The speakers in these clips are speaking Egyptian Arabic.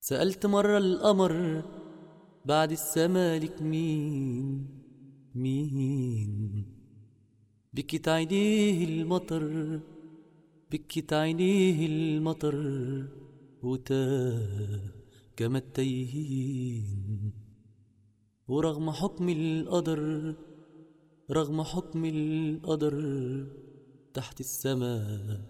سألت مرة القمر بعد السمالك مين مين بكت عينيه المطر بكت عينيه المطر وتاه كما التيهين ورغم حكم القدر رغم حكم القدر تحت السماء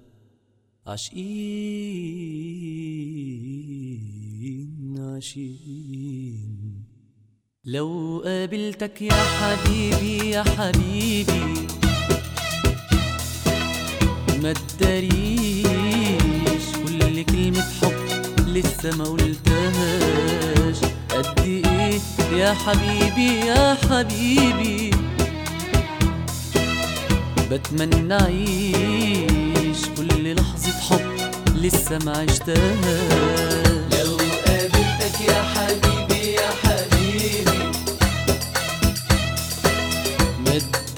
عاشقين عاشقين لو قابلتك يا حبيبي يا حبيبي ما تداريش كل كلمة حب لسه ما قلتهاش قد ايه يا حبيبي يا حبيبي بتمنى اعيش كل لحظة حب لسه ما عشتهاش لو قابلتك يا حبيبي يا حبيبي ما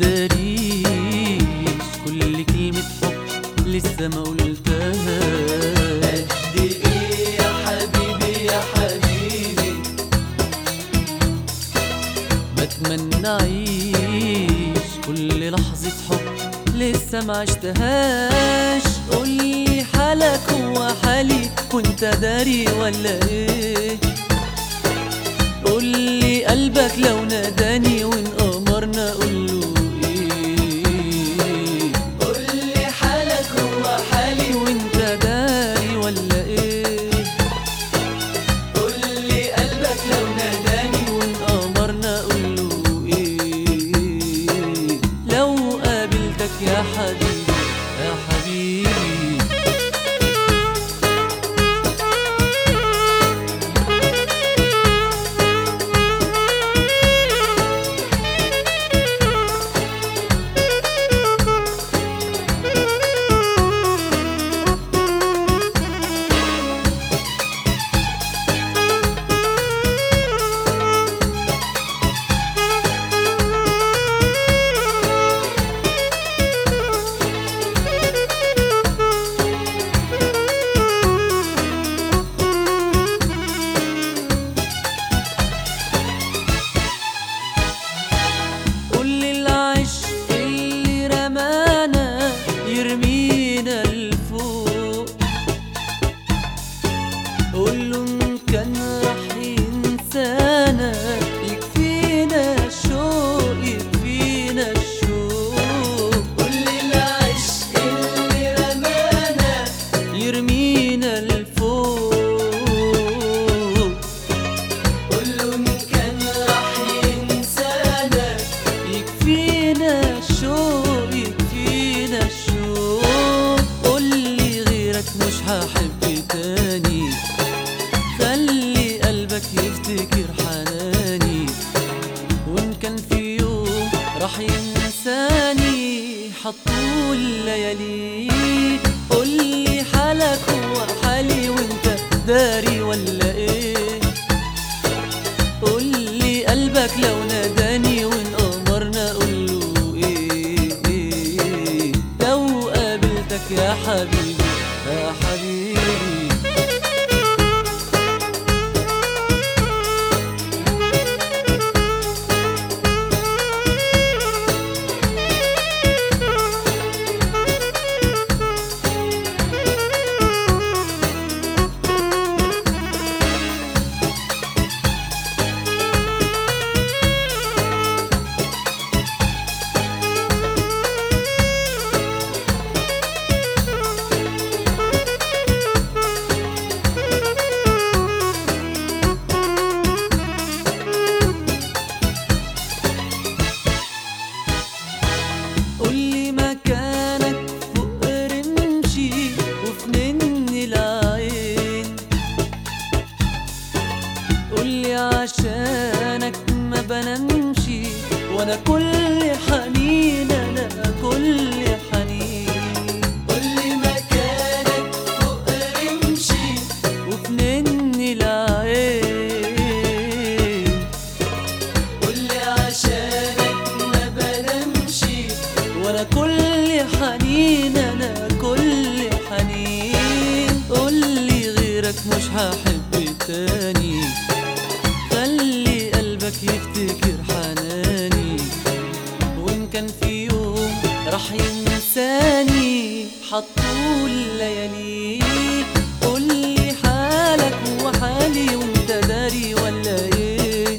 تداريش كل كلمة حب لسه ما قلتهاش قد ايه يا حبيبي يا حبيبي بتمنى اعيش كل لحظة حب لسه ما عشتهاش قولي حالك هو حالي وانت داري ولا ايه قولي قلبك لو ناداني وان امرنا قوله ايه قولي حالك هو حالي وانت داري ولا ايه قولي قلبك لو ناداني وان امرنا قوله ايه لو قابلتك يا حبيبي يا حبيبي كل العشق اللي رمانا يرمينا لفوق قول له ان كان راح ينسانا يكفينا الشوق يكفينا الشوق قولي العشق اللي رمانا يرمينا لفوق قوله ان كان راح ينسانا يكفينا الشوق يكفينا الشوق قولي غيرك مش هحب تاني خلي قلبك يفتكر حناني وان كان في يوم راح ينساني حطول الليالي قولي حالك هو حالي وانت داري ولا ايه قولي قلبك لو ناداني وان امرنا قوله ايه, إيه لو قابلتك يا حبيبي يا حبيبي قولي مكانك فوق رمشي وفي نني العين قولي عشانك ما بنمشي وانا كل حنين انا كل حنين قولي مكانك فوق رمشي وفي نني العين قولي عشانك ما بنمشي وانا كل حنين انا كل حنين قولي غيرك مش هحب تاني خلي قلبك يفتكر حناني وإن كان في يوم راح ينساني حطول ليالي قولي حالك وحالي وانت داري ولا ايه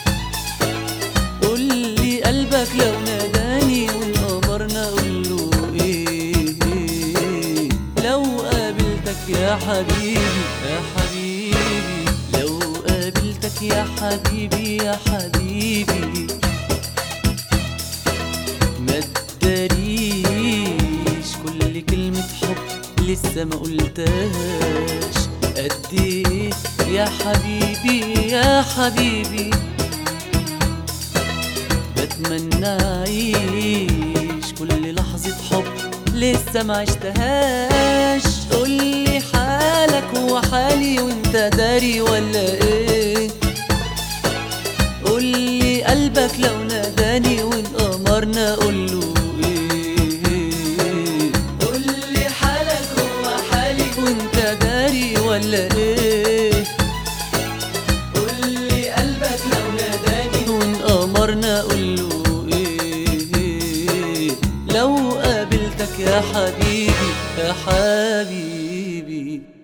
قولي قلبك لو ناداني وانقبرنا قوله ايه, إيه لو قابلتك يا حبيبي يا حبيبي لو قابلتك يا حبيبي يا حبيبي ما تداريش كل كلمة حب لسه ما قلتهاش قد ايه يا حبيبي يا حبيبي بتمنى اعيش كل لحظة حب لسه ما عشتهاش قولي حالك هو حالي وانت داري ولا ايه قولي قلبك لو ناداني وانقمرنا قوله ايه قولي حالك هو حالي وانت داري ولا ايه قولي قلبك لو ناداني وانقمرنا قوله ايه لو قابلتك يا حبيبي يا حبيبي